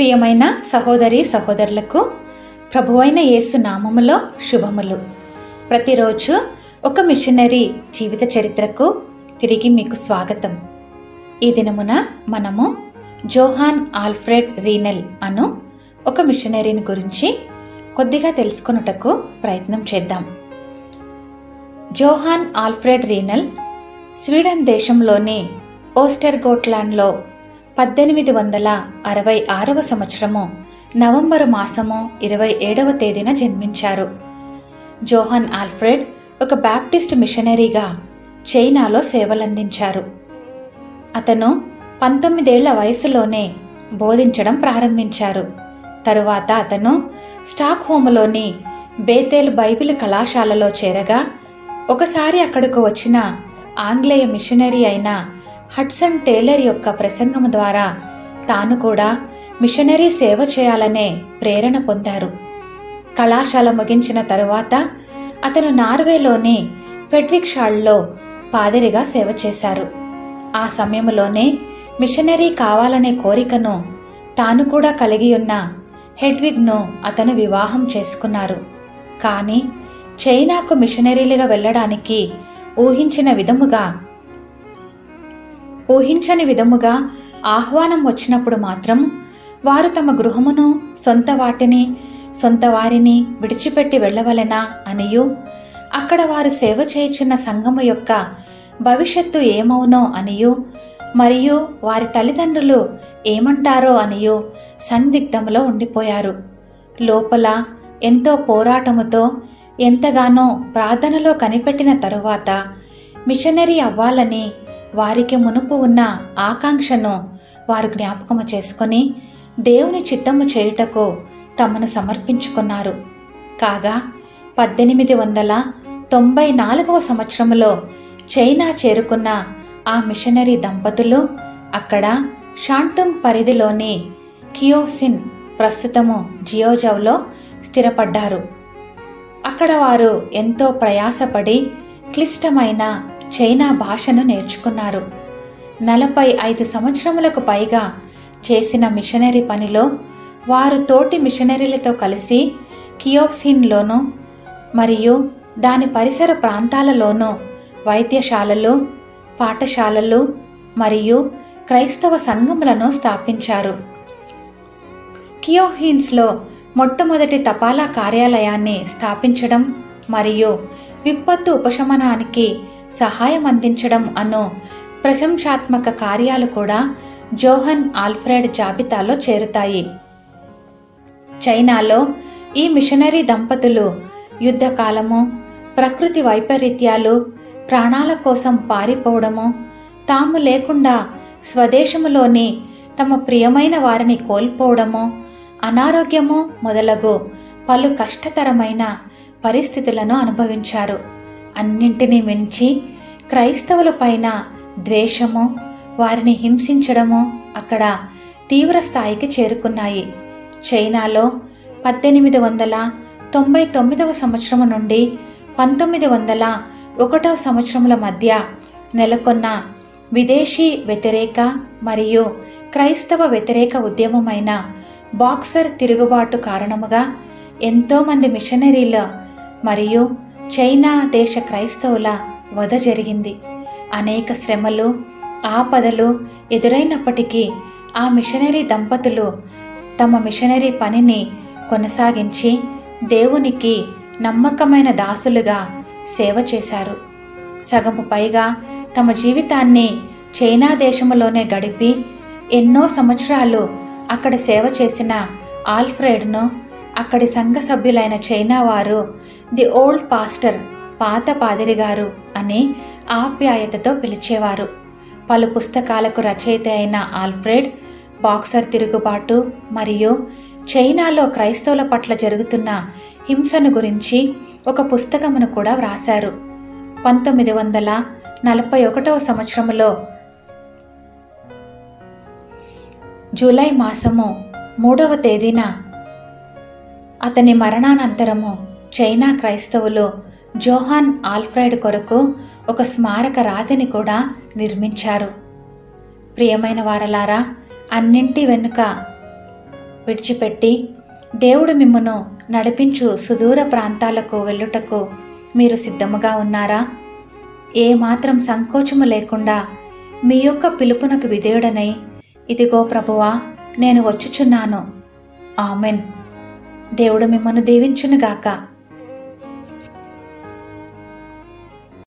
ప్రియమైన సహోదరి సహోదరులకు ప్రభువైన యేసు నామములో శుభములు ప్రతిరోజు ఒక మిషనరీ జీవిత చరిత్రకు తిరిగి మీకు స్వాగతం ఈ దినమున మనము జోహాన్ ఆల్ఫ్రెడ్ రీనెల్ అను ఒక మిషనరీని గురించి కొద్దిగా తెలుసుకొనుటకు ప్రయత్నం చేద్దాం జోహాన్ ఆల్ఫ్రెడ్ రీనల్ స్వీడన్ దేశంలోని ఓస్టర్గోట్లాండ్లో పద్దెనిమిది వందల అరవై ఆరవ సంవత్సరము నవంబరు మాసము ఇరవై ఏడవ తేదీన జన్మించారు జోహన్ ఆల్ఫ్రెడ్ ఒక బాప్టిస్ట్ మిషనరీగా చైనాలో సేవలందించారు అతను పంతొమ్మిదేళ్ల వయసులోనే బోధించడం ప్రారంభించారు తరువాత అతను స్టాక్ హోమ్లోని బేతేల్ బైబిల్ కళాశాలలో చేరగా ఒకసారి అక్కడకు వచ్చిన ఆంగ్లేయ మిషనరీ అయిన హడ్సన్ టేలర్ యొక్క ప్రసంగం ద్వారా తాను కూడా మిషనరీ సేవ చేయాలనే ప్రేరణ పొందారు కళాశాల ముగించిన తరువాత అతను నార్వేలోని ఫెడ్రిక్షాల్లో పాదిరిగా సేవ చేశారు ఆ సమయంలోనే మిషనరీ కావాలనే కోరికను తాను కూడా కలిగి ఉన్న హెడ్విగ్ను అతను వివాహం చేసుకున్నారు కానీ చైనాకు మిషనరీలుగా వెళ్ళడానికి ఊహించిన విధముగా ఊహించని విధముగా ఆహ్వానం వచ్చినప్పుడు మాత్రం వారు తమ గృహమును సొంత వాటిని సొంత వారిని విడిచిపెట్టి వెళ్ళవలెనా అనియు అక్కడ వారు సేవ చేయుచున్న సంఘము యొక్క భవిష్యత్తు ఏమవునో అనియు మరియు వారి తల్లిదండ్రులు ఏమంటారో అనియు సందిగ్ధంలో ఉండిపోయారు లోపల ఎంతో పోరాటముతో ఎంతగానో ప్రార్థనలో కనిపెట్టిన తరువాత మిషనరీ అవ్వాలని వారికి మునుపు ఉన్న ఆకాంక్షను వారు జ్ఞాపకము చేసుకొని దేవుని చిత్తము చేయుటకు తమను సమర్పించుకున్నారు కాగా పద్దెనిమిది వందల తొంభై నాలుగవ సంవత్సరంలో చైనా చేరుకున్న ఆ మిషనరీ దంపతులు అక్కడ షాంటుంగ్ పరిధిలోని కియోసిన్ ప్రస్తుతము జియోజావ్లో స్థిరపడ్డారు అక్కడ వారు ఎంతో ప్రయాసపడి క్లిష్టమైన చైనా భాషను నేర్చుకున్నారు నలభై ఐదు సంవత్సరములకు పైగా చేసిన మిషనరీ పనిలో వారు తోటి మిషనరీలతో కలిసి కియోప్సిన్లోను మరియు దాని పరిసర ప్రాంతాలలోనూ వైద్యశాలలు పాఠశాలలు మరియు క్రైస్తవ సంఘములను స్థాపించారు కియోహిన్స్లో మొట్టమొదటి తపాలా కార్యాలయాన్ని స్థాపించడం మరియు విపత్తు ఉపశమనానికి సహాయం అందించడం అను ప్రశంసాత్మక కార్యాలు కూడా జోహన్ ఆల్ఫ్రెడ్ జాబితాలో చేరుతాయి చైనాలో ఈ మిషనరీ దంపతులు యుద్ధకాలము ప్రకృతి వైపరీత్యాలు ప్రాణాల కోసం పారిపోవడము తాము లేకుండా స్వదేశములోని తమ ప్రియమైన వారిని కోల్పోవడము అనారోగ్యము మొదలగు పలు కష్టతరమైన పరిస్థితులను అనుభవించారు అన్నింటినీ మించి క్రైస్తవులపైన ద్వేషము వారిని హింసించడము అక్కడ తీవ్ర స్థాయికి చేరుకున్నాయి చైనాలో పద్దెనిమిది వందల తొంభై తొమ్మిదవ సంవత్సరం నుండి పంతొమ్మిది వందల ఒకటవ సంవత్సరముల మధ్య నెలకొన్న విదేశీ వ్యతిరేక మరియు క్రైస్తవ వ్యతిరేక ఉద్యమమైన బాక్సర్ తిరుగుబాటు కారణముగా ఎంతోమంది మిషనరీల మరియు చైనా దేశ క్రైస్తవుల వధ జరిగింది అనేక శ్రమలు ఆపదలు ఎదురైనప్పటికీ ఆ మిషనరీ దంపతులు తమ మిషనరీ పనిని కొనసాగించి దేవునికి నమ్మకమైన దాసులుగా సేవ చేశారు సగము పైగా తమ జీవితాన్ని చైనా దేశములోనే గడిపి ఎన్నో సంవత్సరాలు అక్కడ సేవ చేసిన ఆల్ఫ్రెడ్ను అక్కడి సంఘ సభ్యులైన చైనా వారు ది ఓల్డ్ పాస్టర్ పాత పాదిరి గారు అని ఆప్యాయతతో పిలిచేవారు పలు పుస్తకాలకు రచయిత అయిన ఆల్ఫ్రెడ్ బాక్సర్ తిరుగుబాటు మరియు చైనాలో క్రైస్తవుల పట్ల జరుగుతున్న హింసను గురించి ఒక పుస్తకమును కూడా వ్రాశారు పంతొమ్మిది వందల నలభై ఒకటవ సంవత్సరంలో జూలై మాసము మూడవ తేదీన అతని మరణానంతరము చైనా క్రైస్తవులు జోహాన్ ఆల్ఫ్రెడ్ కొరకు ఒక స్మారక రాతిని కూడా నిర్మించారు ప్రియమైన వారలారా అన్నింటి వెనుక విడిచిపెట్టి దేవుడు మిమ్మను నడిపించు సుదూర ప్రాంతాలకు వెళ్ళుటకు మీరు సిద్ధముగా ఉన్నారా ఏమాత్రం సంకోచము లేకుండా మీ యొక్క పిలుపునకు విధేయుడనై ఇదిగో ప్రభువా నేను వచ్చుచున్నాను ఆమెన్ దేవుడు మిమ్మను దీవించునుగాక